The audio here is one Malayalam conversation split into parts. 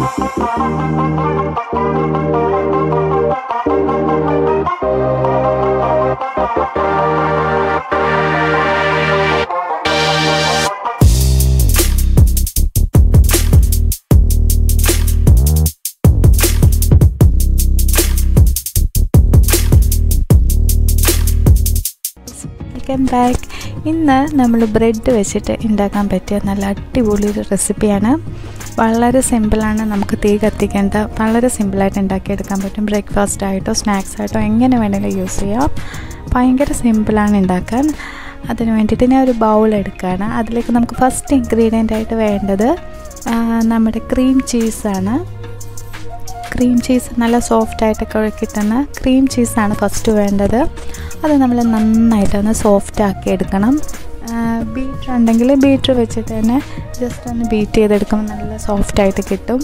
വെൽക്കം ബാക്ക് ഇന്ന് നമ്മൾ ബ്രെഡ് വെച്ചിട്ട് ഉണ്ടാക്കാൻ പറ്റിയ നല്ല അടിപൊളി ഒരു റെസിപ്പിയാണ് വളരെ സിമ്പിളാണ് നമുക്ക് തീ കത്തിക്കേണ്ട വളരെ സിമ്പിളായിട്ട് ഉണ്ടാക്കിയെടുക്കാൻ പറ്റും ബ്രേക്ക്ഫാസ്റ്റ് ആയിട്ടോ സ്നാക്സ് ആയിട്ടോ എങ്ങനെ വേണമെങ്കിലും യൂസ് ചെയ്യാം ഭയങ്കര സിമ്പിളാണ് ഉണ്ടാക്കാൻ അതിന് വേണ്ടിയിട്ട് ഞാൻ ഒരു ബൗൾ എടുക്കുകയാണ് അതിലേക്ക് നമുക്ക് ഫസ്റ്റ് ഇൻഗ്രീഡിയൻ്റ് ആയിട്ട് വേണ്ടത് ആ, നമ്മുടെ ക്രീം ചീസാണ് ക്രീം ചീസ് നല്ല സോഫ്റ്റായിട്ടൊക്കെ കിട്ടുന്ന ക്രീം ചീസാണ് ഫസ്റ്റ് വേണ്ടത് അത് നമ്മൾ നന്നായിട്ടൊന്ന് സോഫ്റ്റ് ആക്കി എടുക്കണം ബീറ്റർ ഉണ്ടെങ്കിൽ ബീറ്റർ വെച്ചിട്ട് തന്നെ ജസ്റ്റ് ഒന്ന് ബീറ്റ് ചെയ്തെടുക്കുമ്പോൾ നല്ല സോഫ്റ്റായിട്ട് കിട്ടും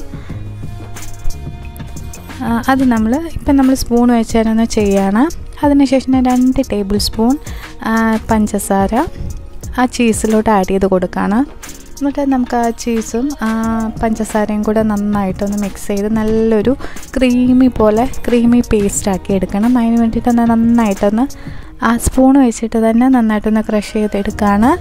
ആ, അത് നമ്മൾ ഇപ്പം നമ്മൾ സ്പൂൺ വെച്ച് തന്നെ ഒന്ന് ചെയ്യാണ് അതിനുശേഷം ഞാൻ രണ്ട് ടേബിൾ സ്പൂൺ ആ, പഞ്ചസാര ആ ചീസിലോട്ട് ആഡ് ചെയ്ത് കൊടുക്കുകയാണ് എന്നിട്ട് നമുക്ക് ആ ചീസും ആ പഞ്ചസാരയും കൂടെ നന്നായിട്ടൊന്ന് മിക്സ് ചെയ്ത് നല്ലൊരു ക്രീമി പോലെ ക്രീമി പേസ്റ്റ് ആക്കി എടുക്കണം അതിന് വേണ്ടിയിട്ടൊന്ന് നന്നായിട്ടൊന്ന് ആ സ്പൂൺ വെച്ചിട്ട് തന്നെ നന്നായിട്ടൊന്ന് ക്രഷ് ചെയ്തെടുക്കുകയാണ്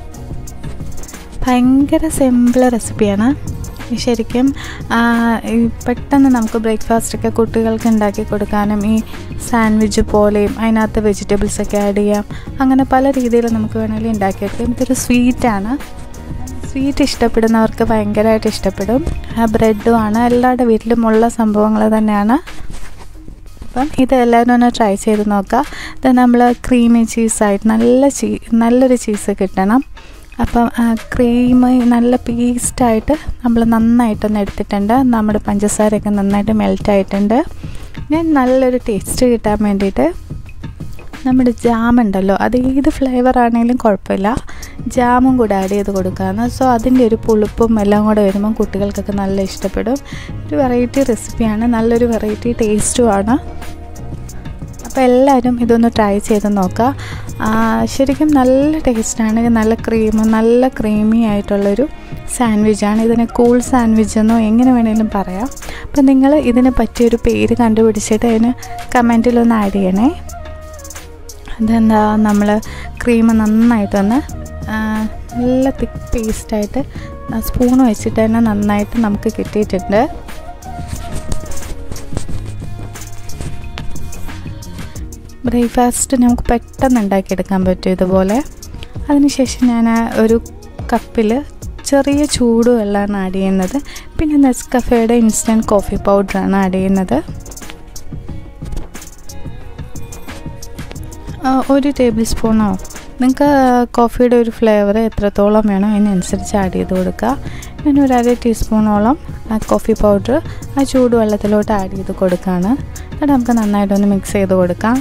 ഭയങ്കര സിമ്പിൾ റെസിപ്പിയാണ് ശരിക്കും ആ, ഈ പെട്ടെന്ന് നമുക്ക് ബ്രേക്ക്ഫാസ്റ്റൊക്കെ കുട്ടികൾക്ക് ഉണ്ടാക്കി കൊടുക്കാനും ഈ സാൻഡ്വിച്ച് പോലെയും അതിനകത്ത് വെജിറ്റബിൾസ് ഒക്കെ ആഡ് ചെയ്യാം അങ്ങനെ പല രീതിയിൽ നമുക്ക് വേണമെങ്കിൽ ഉണ്ടാക്കിയെടുക്കാം ഇതൊരു സ്വീറ്റാണ് സ്വീറ്റ് ഇഷ്ടപ്പെടുന്നവർക്ക് ഭയങ്കരമായിട്ട് ഇഷ്ടപ്പെടും ബ്രെഡും ആണ് എല്ലാവരുടെ വീട്ടിലും ഉള്ള സംഭവങ്ങൾ തന്നെയാണ് അപ്പം ഇത് എല്ലാവരും ഒന്ന് ട്രൈ ചെയ്ത് നോക്കുക ഇത് നമ്മൾ ക്രീമി ചീസായിട്ട് നല്ല ചീ നല്ലൊരു ചീസ് കിട്ടണം അപ്പം ക്രീം നല്ല പേസ്റ്റായിട്ട് നമ്മൾ നന്നായിട്ടൊന്ന് എടുത്തിട്ടുണ്ട് നമ്മുടെ പഞ്ചസാരയൊക്കെ നന്നായിട്ട് മെൽറ്റ് ആയിട്ടുണ്ട് ഞാൻ നല്ലൊരു ടേസ്റ്റ് കിട്ടാൻ വേണ്ടിയിട്ട് നമ്മുടെ ജാം ഉണ്ടല്ലോ അത് ഏത് ഫ്ലേവർ ആണെങ്കിലും കുഴപ്പമില്ല ജാമും കൂടെ ആഡ് ചെയ്ത് കൊടുക്കാമെന്ന് സോ അതിൻ്റെ ഒരു പുളിപ്പും എല്ലാം കൂടെ വരുമ്പം കുട്ടികൾക്കൊക്കെ നല്ല ഇഷ്ടപ്പെടും ഒരു വെറൈറ്റി റെസിപ്പിയാണ് നല്ലൊരു വെറൈറ്റി ടേസ്റ്റുമാണ് അപ്പോൾ എല്ലാവരും ഇതൊന്ന് ട്രൈ ചെയ്ത് നോക്കുക ആ, ശരിക്കും നല്ല ടേസ്റ്റാണ് നല്ല ക്രീം നല്ല ക്രീമി ആയിട്ടുള്ളൊരു സാൻഡ്വിച്ചാണ് ഇതിനെ കൂൾ സാൻഡ്വിച്ച് എന്നോ എങ്ങനെ വേണമെങ്കിലും പറയാം അപ്പം നിങ്ങൾ ഇതിന് പറ്റിയൊരു പേര് കണ്ടുപിടിച്ചിട്ട് അതിന് കമൻറ്റിലൊന്ന് ആഡ് ചെയ്യണേ അതെന്താ നമ്മൾ ക്രീം നന്നായിട്ടൊന്ന് ആ, നല്ല തിക്ക് പേസ്റ്റായിട്ട് സ്പൂൺ വെച്ചിട്ട് തന്നെ നന്നായിട്ട് നമുക്ക് കിട്ടിയിട്ടുണ്ട് ബ്രേക്ക്ഫാസ്റ്റ് നമുക്ക് പെട്ടെന്ന് ഉണ്ടാക്കിയെടുക്കാൻ പറ്റും ഇതുപോലെ അതിനുശേഷം ഞാൻ ആ ഒരു കപ്പിൽ ചെറിയ ചൂട് വെള്ളമാണ് ആഡ് ചെയ്യുന്നത് പിന്നെ നെസ്കഫയുടെ ഇൻസ്റ്റൻറ്റ് കോഫി പൗഡറാണ് ആഡ് ചെയ്യുന്നത് ആ, ഒരു ടേബിൾ സ്പൂണോ നിങ്ങൾക്ക് കോഫിയുടെ ഒരു ഫ്ലേവർ എത്രത്തോളം വേണോ അതിനനുസരിച്ച് ആഡ് ചെയ്ത് കൊടുക്കുക ഞാൻ ഒരു അര ടീസ്പൂണോളം ആ കോഫി പൗഡർ ആ ചൂടുവെള്ളത്തിലോട്ട് ആഡ് ചെയ്ത് കൊടുക്കുകയാണ് എന്നിട്ട് നമുക്ക് നന്നായിട്ടൊന്ന് മിക്സ് ചെയ്ത് കൊടുക്കാം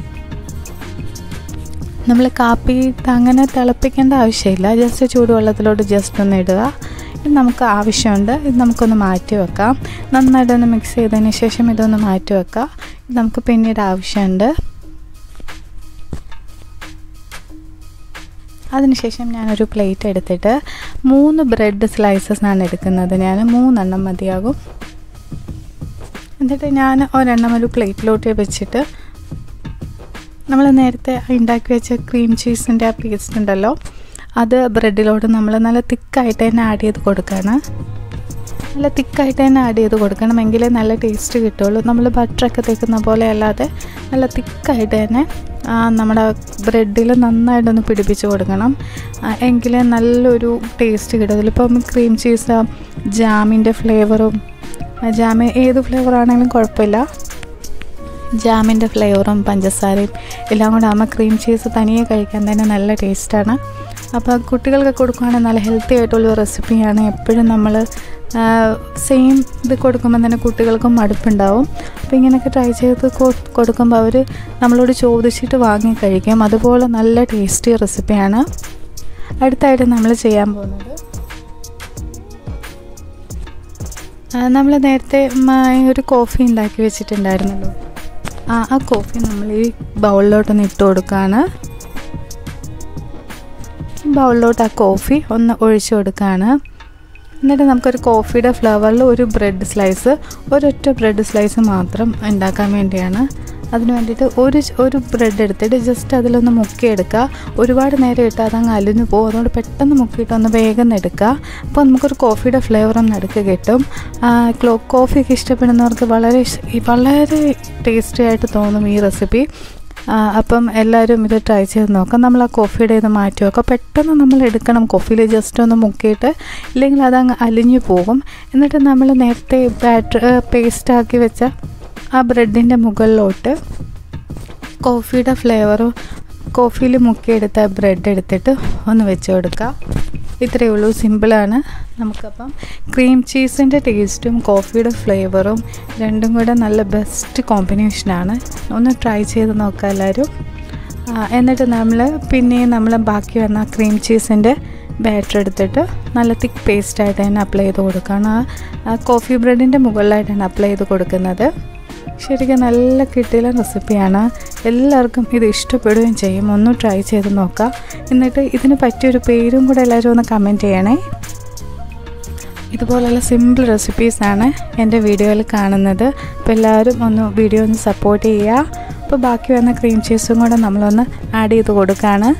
നമ്മൾ കാപ്പി അങ്ങനെ തിളപ്പിക്കേണ്ട ആവശ്യമില്ല ജസ്റ്റ് ചൂടുവെള്ളത്തിലോട്ട് ജസ്റ്റ് ഒന്ന് ഇടുക ഇത് നമുക്ക് ആവശ്യമുണ്ട് ഇത് നമുക്കൊന്ന് മാറ്റി വെക്കാം നന്നായിട്ടൊന്ന് മിക്സ് ചെയ്തതിന് ശേഷം ഇതൊന്ന് മാറ്റി വെക്കാം ഇത് നമുക്ക് പിന്നീട് ആവശ്യമുണ്ട് അതിനുശേഷം ഞാനൊരു പ്ലേറ്റ് എടുത്തിട്ട് മൂന്ന് ബ്രെഡ് സ്ലൈസസ് ആണ് എടുക്കുന്നത് ഞാൻ മൂന്നെണ്ണം മതിയാകും എന്നിട്ട് ഞാൻ ഒരെണ്ണം ഒരു പ്ലേറ്റിലോട്ട് വെച്ചിട്ട് നമ്മൾ നേരത്തെ ഉണ്ടാക്കി വെച്ച ക്രീം ചീസിൻ്റെ ആ പേസ്റ്റ് ഉണ്ടല്ലോ അത് ബ്രെഡിലോട്ട് നമ്മൾ നല്ല തിക്കായിട്ട് തന്നെ ആഡ് ചെയ്ത് കൊടുക്കുകയാണ് നല്ല തിക്കായിട്ട് തന്നെ ആഡ് ചെയ്ത് കൊടുക്കണം എങ്കിലേ നല്ല ടേസ്റ്റ് കിട്ടുള്ളൂ നമ്മൾ ബട്ടറൊക്കെ തേക്കുന്ന പോലെ അല്ലാതെ നല്ല തിക്കായിട്ട് തന്നെ ആ, നമ്മുടെ ബ്രെഡിൽ നന്നായിട്ടൊന്ന് പിടിപ്പിച്ച് കൊടുക്കണം ആ, എങ്കിലേ നല്ലൊരു ടേസ്റ്റ് കിട്ടത്തുള്ളൂ ഇപ്പം ക്രീം ചീസ് ജാമിൻ്റെ ഫ്ലേവറും ജാം ഏത് ഫ്ലേവർ ആണെങ്കിലും കുഴപ്പമില്ല ജാമിൻ്റെ ഫ്ലേവറും പഞ്ചസാരയും എല്ലാം കൂടെ ആകുമ്പോൾ ക്രീം ചീസ് തനിയെ കഴിക്കാൻ തന്നെ നല്ല ടേസ്റ്റാണ് അപ്പോൾ കുട്ടികൾക്ക് കൊടുക്കുകയാണെങ്കിൽ നല്ല ഹെൽത്തി ആയിട്ടുള്ള റെസിപ്പിയാണ് എപ്പോഴും നമ്മൾ സെയിം ഇത് കൊടുക്കുമ്പോൾ തന്നെ കുട്ടികൾക്കും മടുപ്പുണ്ടാവും അപ്പോൾ ഇങ്ങനെയൊക്കെ ട്രൈ ചെയ്ത് കൊ- കൊടുക്കുമ്പോൾ അവർ നമ്മളോട് ചോദിച്ചിട്ട് വാങ്ങി കഴിക്കും അതുപോലെ നല്ല ടേസ്റ്റി റെസിപ്പിയാണ് അടുത്തായിട്ട് നമ്മൾ ചെയ്യാൻ പോകുന്നത് നമ്മൾ നേരത്തെ മ- ഒരു കോഫി ഉണ്ടാക്കി വെച്ചിട്ടുണ്ടായിരുന്നല്ലോ ആ ആ കോഫി നമ്മൾ ഈ ബൗളിലോട്ടൊന്ന് ഇട്ട് കൊടുക്കുകയാണ് ബൗളിലോട്ട് ആ കോഫി ഒന്ന് ഒഴിച്ചു കൊടുക്കുകയാണ് എന്നിട്ട് നമുക്കൊരു കോഫിയുടെ ഫ്ലേവറിൽ ഒരു ബ്രെഡ് സ്ലൈസ് ഒരൊറ്റ ബ്രെഡ് സ്ലൈസ് മാത്രം ഉണ്ടാക്കാൻ വേണ്ടിയാണ് അതിന് വേണ്ടിയിട്ട് ഒരു ഒരു ബ്രെഡ് എടുത്തിട്ട് ജസ്റ്റ് അതിലൊന്ന് മുക്കിയെടുക്കുക ഒരുപാട് നേരം ഇട്ട് അതങ്ങ് അലിഞ്ഞു പോകും അതുകൊണ്ട് പെട്ടെന്ന് മുക്കിയിട്ട് ഒന്ന് വേഗം എടുക്കുക അപ്പോൾ നമുക്കൊരു കോഫിയുടെ ഫ്ലേവർ ഒന്ന് എടുക്കുക കിട്ടും ക്ലോ കോഫിയൊക്കെ ഇഷ്ടപ്പെടുന്നവർക്ക് വളരെ വളരെ ടേസ്റ്റി ആയിട്ട് തോന്നും ഈ റെസിപ്പി അപ്പം എല്ലാവരും ഇത് ട്രൈ ചെയ്ത് നോക്കാം നമ്മൾ ആ കോഫിയുടെ ഇത് മാറ്റി വെക്കാം പെട്ടെന്ന് നമ്മൾ എടുക്കണം കോഫിയിൽ ജസ്റ്റ് ഒന്ന് മുക്കിയിട്ട് ഇല്ലെങ്കിൽ അതങ്ങ് അലിഞ്ഞു പോകും എന്നിട്ട് നമ്മൾ നേരത്തെ ബാറ്റർ പേസ്റ്റാക്കി വെച്ച ആ ബ്രെഡിൻ്റെ മുകളിലോട്ട് കോഫിയുടെ ഫ്ലേവറും കോഫിയിൽ മുക്കിയെടുത്ത ബ്രെഡ് എടുത്തിട്ട് ഒന്ന് വെച്ച് കൊടുക്കുക ഇത്രയേ ഉള്ളൂ സിമ്പിളാണ് നമുക്കപ്പം ക്രീം ചീസിൻ്റെ ടേസ്റ്റും കോഫിയുടെ ഫ്ലേവറും രണ്ടും കൂടെ നല്ല ബെസ്റ്റ് കോമ്പിനേഷനാണ് ഒന്ന് ട്രൈ ചെയ്ത് നോക്കുക എല്ലാവരും എന്നിട്ട് നമ്മൾ പിന്നെയും നമ്മൾ ബാക്കി വന്ന ക്രീം ചീസിൻ്റെ ബാറ്റർ എടുത്തിട്ട് നല്ല തിക്ക് പേസ്റ്റായിട്ട് തന്നെ അപ്ലൈ ചെയ്ത് കൊടുക്കുകയാണ് ആ കോഫി ബ്രെഡിൻ്റെ മുകളിലായിട്ടാണ് അപ്ലൈ ചെയ്ത് കൊടുക്കുന്നത് ശരിക്കും നല്ല കിട്ടിയ റെസിപ്പിയാണ് എല്ലാവർക്കും ഇത് ഇഷ്ടപ്പെടുകയും ചെയ്യും ഒന്ന് ട്രൈ ചെയ്ത് നോക്കാം എന്നിട്ട് ഇതിന് പറ്റിയൊരു പേരും കൂടെ എല്ലാവരും ഒന്ന് കമൻറ്റ് ചെയ്യണേ ഇതുപോലുള്ള സിമ്പിൾ റെസിപ്പീസാണ് എൻ്റെ വീഡിയോയിൽ കാണുന്നത് അപ്പോൾ എല്ലാവരും ഒന്ന് വീഡിയോ ഒന്ന് സപ്പോർട്ട് ചെയ്യുക അപ്പോൾ ബാക്കി വന്ന ക്രീം ചീസും കൂടെ നമ്മളൊന്ന് ആഡ് ചെയ്ത് കൊടുക്കുകയാണ്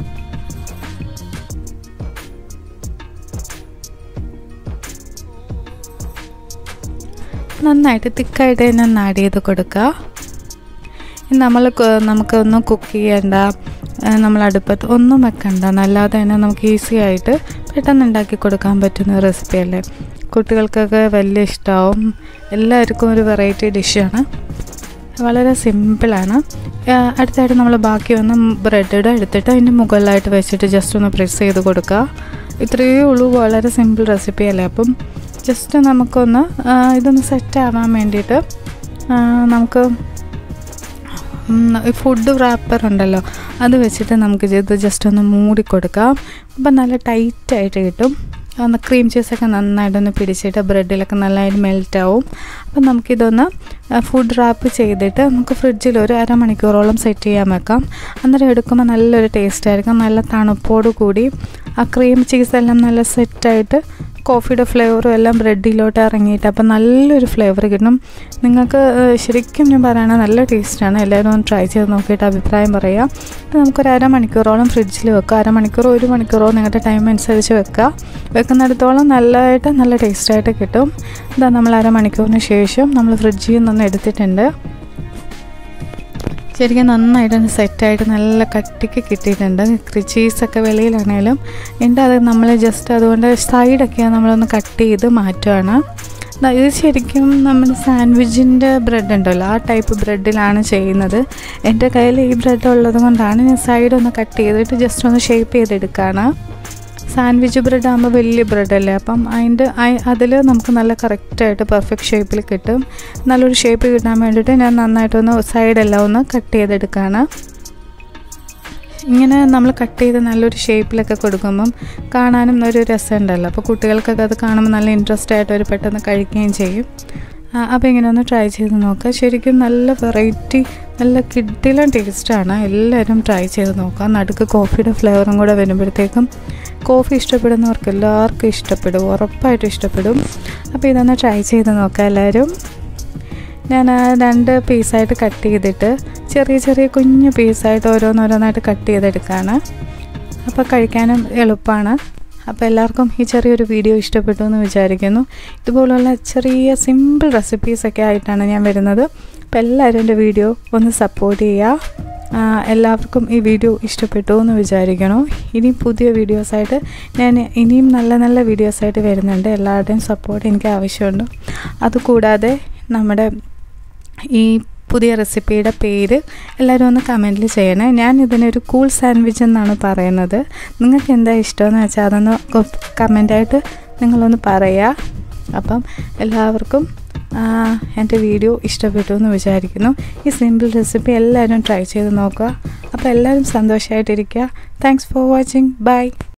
നന്നായിട്ട് തിക്കായിട്ട് തന്നെ ഒന്ന് ആഡ് ചെയ്ത് കൊടുക്കുക നമ്മൾ നമുക്കൊന്നും കുക്ക് ചെയ്യേണ്ട നമ്മൾ അടുപ്പത്ത് ഒന്നും വെക്കണ്ട നല്ലാതെ തന്നെ നമുക്ക് ഈസി ആയിട്ട് പെട്ടെന്ന് ഉണ്ടാക്കി കൊടുക്കാൻ പറ്റുന്ന റെസിപ്പി അല്ലേ കുട്ടികൾക്കൊക്കെ വലിയ ഇഷ്ടമാവും എല്ലാവർക്കും ഒരു വെറൈറ്റി ഡിഷാണ് വളരെ സിമ്പിളാണ് അടുത്തായിട്ട് നമ്മൾ ബാക്കി വന്ന ബ്രെഡ് എടുത്തിട്ട് അതിൻ്റെ മുകളിലായിട്ട് വെച്ചിട്ട് ജസ്റ്റ് ഒന്ന് പ്രസ് ചെയ്ത് കൊടുക്കുക ഇത്രയേ ഉള്ളൂ വളരെ സിമ്പിൾ റെസിപ്പി അല്ലേ അപ്പം ജസ്റ്റ് നമുക്കൊന്ന് ഇതൊന്ന് സെറ്റ് ആവാൻ വേണ്ടിയിട്ട് നമുക്ക് ഫുഡ് റാപ്പർ ഉണ്ടല്ലോ അത് വെച്ചിട്ട് നമുക്ക് ഇത് ജസ്റ്റ് ഒന്ന് മൂടി കൊടുക്കാം അപ്പം നല്ല ടൈറ്റായിട്ട് കിട്ടും ഒന്ന് ക്രീം ചീസൊക്കെ നന്നായിട്ടൊന്ന് പിടിച്ചിട്ട് ബ്രെഡിലൊക്കെ നല്ലതായിട്ട് മെൽറ്റ് ആവും അപ്പം നമുക്കിതൊന്ന് ഫുഡ് റാപ്പ് ചെയ്തിട്ട് നമുക്ക് ഫ്രിഡ്ജിൽ ഒരു അരമണിക്കൂറോളം സെറ്റ് ചെയ്യാൻ വെക്കാം അന്നേരം എടുക്കുമ്പോൾ നല്ലൊരു ടേസ്റ്റ് ആയിരിക്കും നല്ല തണുപ്പോട് കൂടി ആ ക്രീം ചീസെല്ലാം നല്ല സെറ്റായിട്ട് കോഫിയുടെ ഫ്ലേവറും എല്ലാം ബ്രെഡിലോട്ട് ഇറങ്ങിയിട്ട് അപ്പം നല്ലൊരു ഫ്ലേവർ കിട്ടും നിങ്ങൾക്ക് ശരിക്കും ഞാൻ പറയണ നല്ല ടേസ്റ്റാണ് എല്ലാവരും ഒന്ന് ട്രൈ ചെയ്ത് നോക്കിയിട്ട് അഭിപ്രായം പറയാം നമുക്കൊരു അരമണിക്കൂറോളം ഫ്രിഡ്ജിൽ വെക്കുക അരമണിക്കൂറോ ഒരു മണിക്കൂറോ നിങ്ങളുടെ ടൈം അനുസരിച്ച് വെക്കുക വെക്കുന്നിടത്തോളം നല്ലതായിട്ട് നല്ല ടേസ്റ്റായിട്ട് കിട്ടും ഇതാ നമ്മൾ അരമണിക്കൂറിന് ശേഷം നമ്മൾ ഫ്രിഡ്ജിൽ നിന്നൊന്ന് എടുത്തിട്ടുണ്ട് ശരിക്കും നന്നായിട്ട് സെറ്റായിട്ട് നല്ല കട്ടിക്ക് കിട്ടിയിട്ടുണ്ട് ചീസൊക്കെ വെളിയിലാണേലും എൻ്റെ അത് നമ്മൾ ജസ്റ്റ് അതുകൊണ്ട് സൈഡൊക്കെ നമ്മളൊന്ന് കട്ട് ചെയ്ത് മാറ്റുകയാണ് ഇത് ശരിക്കും നമ്മുടെ സാൻഡ്വിച്ചിൻ്റെ ബ്രെഡ് ഉണ്ടല്ലോ ആ ടൈപ്പ് ബ്രെഡിലാണ് ചെയ്യുന്നത് എൻ്റെ കയ്യിൽ ഈ ബ്രെഡ് ഉള്ളത് കൊണ്ടാണ് ഞാൻ സൈഡ് ഒന്ന് കട്ട് ചെയ്തിട്ട് ജസ്റ്റ് ഒന്ന് ഷേപ്പ് ചെയ്തെടുക്കുകയാണ് സാൻഡ്വിച്ച് ബ്രെഡ് ആകുമ്പോൾ വലിയ ബ്രെഡല്ലേ അപ്പം അതിൻ്റെ അതിൽ നമുക്ക് നല്ല കറക്റ്റായിട്ട് പെർഫെക്റ്റ് ഷേപ്പിൽ കിട്ടും നല്ലൊരു ഷേപ്പ് കിട്ടാൻ വേണ്ടിയിട്ട് ഞാൻ നന്നായിട്ടൊന്ന് സൈഡെല്ലാം ഒന്ന് കട്ട് ചെയ്തെടുക്കുകയാണ് ഇങ്ങനെ നമ്മൾ കട്ട് ചെയ്ത് നല്ലൊരു ഷേപ്പിലൊക്കെ കൊടുക്കുമ്പം കാണാനും ഒരു രസമുണ്ടല്ലോ അപ്പോൾ കുട്ടികൾക്കൊക്കെ അത് കാണുമ്പോൾ നല്ല ഇൻട്രസ്റ്റ് ആയിട്ട് അവർ പെട്ടെന്ന് കഴിക്കുകയും ചെയ്യും അപ്പോൾ ഇങ്ങനെ ഒന്ന് ട്രൈ ചെയ്ത് നോക്കുക ശരിക്കും നല്ല വെറൈറ്റി നല്ല കിഡിലും ടേസ്റ്റാണ് എല്ലാവരും ട്രൈ ചെയ്ത് നോക്കുക നടുക്ക് കോഫിയുടെ ഫ്ലേവറും കൂടെ വരുമ്പോഴത്തേക്കും കോഫി ഇഷ്ടപ്പെടുന്നവർക്ക് എല്ലാവർക്കും ഇഷ്ടപ്പെടും ഉറപ്പായിട്ടും ഇഷ്ടപ്പെടും അപ്പോൾ ഇതൊന്ന് ട്രൈ ചെയ്ത് നോക്കുക എല്ലാവരും ഞാൻ രണ്ട് പീസായിട്ട് കട്ട് ചെയ്തിട്ട് ചെറിയ ചെറിയ കുഞ്ഞു പീസായിട്ട് ഓരോന്നോരോന്നായിട്ട് കട്ട് ചെയ്തെടുക്കുകയാണ് അപ്പോൾ കഴിക്കാനും എളുപ്പമാണ് അപ്പോൾ എല്ലാവർക്കും ഈ ചെറിയൊരു വീഡിയോ ഇഷ്ടപ്പെട്ടു എന്ന് വിചാരിക്കുന്നു ഇതുപോലുള്ള ചെറിയ സിമ്പിൾ റെസിപ്പീസൊക്കെ ആയിട്ടാണ് ഞാൻ വരുന്നത് അപ്പോൾ എല്ലാവരും എൻ്റെ വീഡിയോ ഒന്ന് സപ്പോർട്ട് ചെയ്യുക എല്ലാവർക്കും ഈ വീഡിയോ ഇഷ്ടപ്പെട്ടു എന്ന് വിചാരിക്കണു ഇനി പുതിയ വീഡിയോസായിട്ട് ഞാൻ ഇനിയും നല്ല നല്ല വീഡിയോസായിട്ട് വരുന്നുണ്ട് എല്ലാവരുടെയും സപ്പോർട്ട് എനിക്ക് ആവശ്യമുണ്ട് അതുകൂടാതെ നമ്മുടെ ഈ പുതിയ റെസിപ്പിയുടെ പേര് എല്ലാവരും ഒന്ന് കമൻറ്റിൽ ചെയ്യണേ ഞാൻ ഇതിനൊരു കൂൾ സാൻഡ്വിച്ച് എന്നാണ് പറയുന്നത് നിങ്ങൾക്ക് എന്താ ഇഷ്ടമെന്ന് വെച്ചാൽ അതൊന്ന് കമൻ്റായിട്ട് നിങ്ങളൊന്ന് പറയുക അപ്പം എല്ലാവർക്കും എൻ്റെ വീഡിയോ ഇഷ്ടപ്പെട്ടു എന്ന് വിചാരിക്കുന്നു ഈ സിമ്പിൾ റെസിപ്പി എല്ലാവരും ട്രൈ ചെയ്ത് നോക്കുക അപ്പോൾ എല്ലാവരും സന്തോഷമായിട്ടിരിക്കുക താങ്ക്സ് ഫോർ വാച്ചിങ് ബൈ